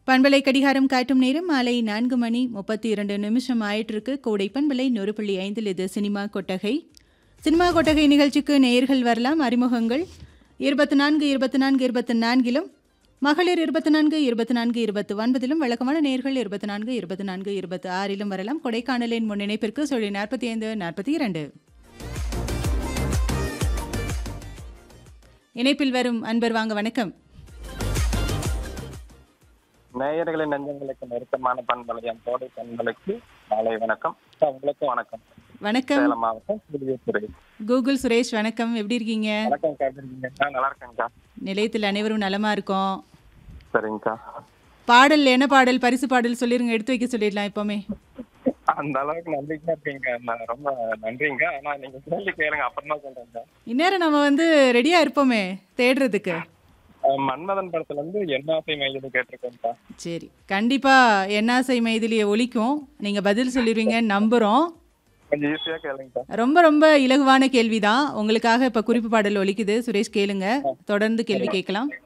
பண்பலை கடிகாரம் காட்டும் நேரம் மாலை நான்கு மணி முப்பத்தி இரண்டு நிமிஷம் ஆயிட்டிருக்கு கோடை பண்பலை நூறு புள்ளி ஐந்தில் இது சினிமா கொட்டகை சினிமா கொட்டகை நிகழ்ச்சிக்கு நேயர்கள் வரலாம் அறிமுகங்கள் இருபத்தி நான்கு இருபத்தி நான்கு இருபத்தி நான்கிலும் மகளிர் இருபத்தி நான்கு இருபத்தி நான்கு இருபத்தி ஒன்பதிலும் வழக்கமான நேர்கள் இருபத்தி நான்கு இருபத்தி நான்கு இருபத்தி ஆறிலும் வரலாம் கொடைக்கானலின் முன்னிணைப்பிற்கு சொல்லி நாற்பத்தி ஐந்து நாற்பத்தி இரண்டு இணைப்பில் வரும் அன்பர் வாங்க வணக்கம் நேயர்களின் நெஞ்சங்களுக்கு நெருக்கமான பண்பலையம் கோடை பண்பலைக்கு மாலை வணக்கம் சார், உங்களுக்கும் வணக்கம் வணக்கம் சேலம் மாவட்டம் புதியத்துறை கூகுள் சுரேஷ் வணக்கம் எப்படி இருக்கீங்க வணக்கம் கேட்டுருக்கீங்கக்கா நல்லா இருக்கேங்க்கா நிலையத்தில் அனைவரும் நலமா இருக்கோம் சரிங்கக்கா பாடல் என்ன பாடல் பரிசு பாடல் சொல்லிருங்க எடுத்து வைக்க சொல்லிடலாம் இப்போமே அந்த அளவுக்கு நம்பிக்கையா இருக்கீங்க நான் ரொம்ப நன்றிங்க ஆனா நீங்க கேள்வி கேளுங்க அப்புறமா சொல்றேங்க இந்நேரம் நம்ம வந்து ரெடியா இருப்போமே தேடுறதுக்கு அஹ், மன்மதன் படத்துல இருந்து என்னாசை மையது கேட்டிருக்கேன்க்கா சரி கண்டிப்பா என்னாசை மைதிலியை ஒலிக்கும் நீங்க பதில் சொல்லிடுவீங்க நம்புறோம் கொஞ்சம் ஈஸியா கேளுங்கக்கா ரொம்ப ரொம்ப இலகுவான கேள்விதான் உங்களுக்காக இப்ப குறிப்பு பாடல் ஒலிக்குது சுரேஷ் கேளுங்க தொடர்ந்து கேள்வி கேட்கலாம்